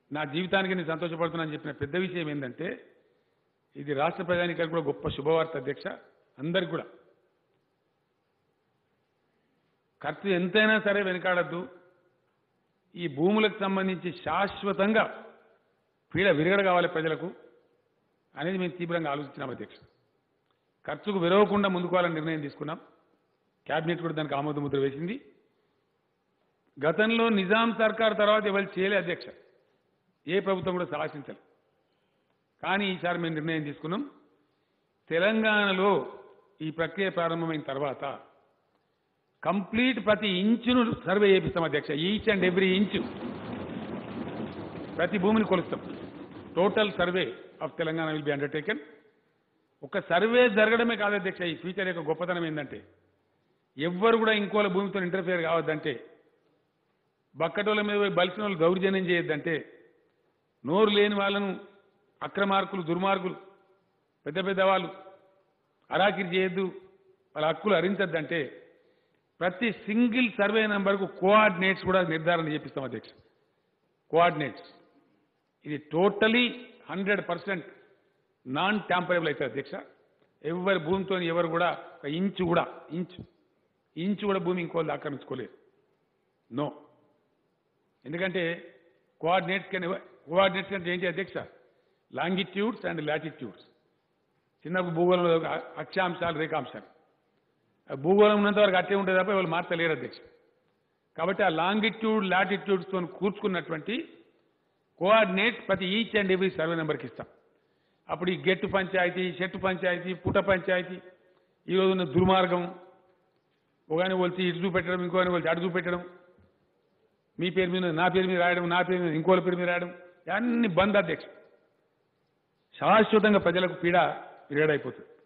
నా జీవితానికి నేను సంతోషపడుతున్నానని చెప్పిన పెద్ద విషయం ఏంటంటే ఇది రాష్ట్ర ప్రజానికానికి కూడా గొప్ప శుభవార్త అధ్యక్ష అందరికి కూడా ఖర్చు ఎంతైనా సరే వెనకాడద్దు ఈ భూములకు సంబంధించి శాశ్వతంగా పీడ విరగడ కావాలి ప్రజలకు అనేది మేము తీవ్రంగా ఆలోచించినాం అధ్యక్ష ఖర్చుకు విరవకుండా ముందుకోవాలని నిర్ణయం తీసుకున్నాం కేబినెట్ కూడా దానికి ఆమోద ముద్ర వేసింది గతంలో నిజాం సర్కార్ తర్వాత ఎవరు చేయలే అధ్యక్ష ఏ ప్రభుత్వం కూడా సాహసించలే కానీ ఈసారి మేము నిర్ణయం తీసుకున్నాం తెలంగాణలో ఈ ప్రక్రియ ప్రారంభమైన తర్వాత కంప్లీట్ ప్రతి ఇంచును సర్వే చేపిస్తాం అధ్యక్ష ఈచ్ అండ్ ఎవ్రీ ఇంచు ప్రతి భూమిని కొలుస్తాం total survey of Telangana will be undertaken ఒక సర్వే జరగడమే కాదు అధ్యక్ష ఈ ఫీచర్ యొక్క గొప్పతనం ఏంటంటే ఎవ్వరు కూడా ఇంకోల భూమితో ఇంటర్ఫియర్ కావద్దంటే బక్కటోళ్ళ మీద పోయి బలిసిన వాళ్ళు దౌర్జన్యం చేయొద్దంటే నోరు లేని వాళ్ళను అక్రమార్కులు దుర్మార్గులు పెద్ద పెద్ద వాళ్ళు అరాకిరి చేయొద్దు వాళ్ళ హక్కులు హరించద్దంటే ప్రతి సింగిల్ సర్వే నెంబర్కు కోఆర్డినేట్స్ కూడా నిర్ధారణ చేపిస్తాం అధ్యక్ష కోఆర్డినేట్స్ ఇది totally hundred percent non tamperable అవుతుంది అధ్యక్ష ఎవరి భూమితో ఎవరు కూడా ఒక ఇంచు కూడా ఇంచు ఇంచు కూడా భూమి ఇంకోళ్ళు ఆక్రమించుకోలేరు నో ఎందుకంటే కోఆర్డినేట్స్ కెన్ కోఆర్డినేట్స్ అంటే ఏంటి అధ్యక్ష లాంగిట్యూడ్స్ అండ్ లాటిట్యూడ్స్ చిన్న భూగోళంలో ఒక అక్షాంశాలు రేఖాంశాలు ఆ భూగోళం ఉన్నంత వరకు అట్లే ఉంటుంది తప్ప వాళ్ళు మార్చలేరు అధ్యక్ష కాబట్టి ఆ లాంగిట్యూడ్ లాటిట్యూడ్స్తో కూర్చుకున్నటువంటి కోఆర్డినేట్స్ ప్రతి ఈచ్ అండ్ ఎవ్రీ సర్వే నెంబర్కి ఇస్తాం అప్పుడు ఈ గెట్టు పంచాయతీ చెట్టు పంచాయతీ పుట పంచాయతీ ఈ రోజు ఉన్న దుర్మార్గం ఒకని వచ్చి ఇటు చూపెట్టడం ఇంకోని వచ్చి అటు చూపెట్టడం మీ పేరు మీద నా పేరు మీద రాయడం నా పేరు మీద ఇంకోళ్ళ పేరు మీద రాయడం అన్ని బంద్ అధ్యక్ష శాశ్వతంగా ప్రజలకు పీడ విరగడైపోతుంది